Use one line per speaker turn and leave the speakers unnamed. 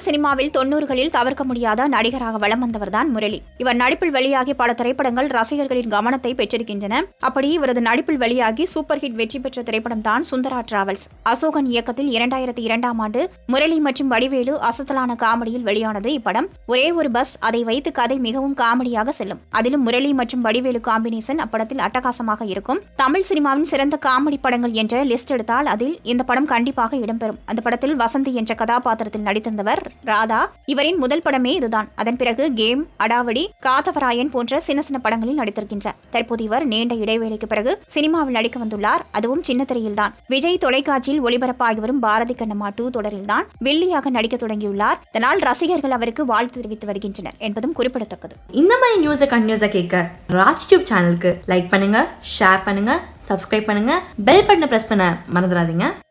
சினிமாவில் தொன்னூறுகளில் தவிர்க்க முடியாத நடிகராக வலம் வந்தவர்தான் முரளி இவர் நடிப்பில் வெளியாகி பல திரைப்படங்கள் ரசிகர்களின் கவனத்தை பெற்றிருக்கின்றன அப்படி இவரது நடிப்பில் வெளியாகி சூப்பர் ஹிட் வெற்றி பெற்ற திரைப்படம் தான் சுந்தரா டிராவல்ஸ் அசோகன் இயக்கத்தில் இரண்டாயிரத்தி இரண்டாம் ஆண்டு முரளி மற்றும் வடிவேலு அசத்தலான காமெடியில் வெளியானது இப்படம் ஒரே ஒரு பஸ் அதை வைத்து கதை மிகவும் காமெடியாக செல்லும் அதிலும் முரளி மற்றும் வடிவேலு காம்பினேஷன் அப்படத்தில் அட்டகாசமாக இருக்கும் தமிழ் சினிமாவின் சிறந்த காமெடி படங்கள் என்ற லிஸ்ட் எடுத்தால் அதில் இந்த படம் கண்டிப்பாக இடம்பெறும் அந்த படத்தில் வசந்தி என்ற கதாபாத்திரத்தில் நடித்திருந்தவர் ராதா இவரின் முதல் படமே இதுதான் அதன் பிறகு கேம் அடாவடி காத்தவராயன் போன்ற சின்ன சின்ன படங்களில் நடித்திருக்கின்றார் தற்போது இவர் நீண்ட இடைவேளைக்கு பிறகு சினிமாவில் நடிக்க வந்துள்ளார் அதுவும் சின்ன திரையில்தான் விஜய் தொலைக்காட்சியில் ஒளிபரப்பாகி வரும் பாரதி கண்ணம்மா டூ தொடரில்தான் வில்லியாக நடிக்க தொடங்கியுள்ளார் இதனால் ரசிகர்கள் அவருக்கு வாழ்த்து தெரிவித்து வருகின்றனர் என்பதும் குறிப்பிடத்தக்கது
இந்த மாதிரி நியூஸை கண்டினியூஸாக கேட்க ராஜ் டியூப் சேனலுக்கு லைக் பண்ணுங்க ஷேர் பண்ணுங்க சப்ஸ்கிரைப் பண்ணுங்க பெல் பட்டனை ப்ரெஸ் பண்ண மறந்துடாதீங்க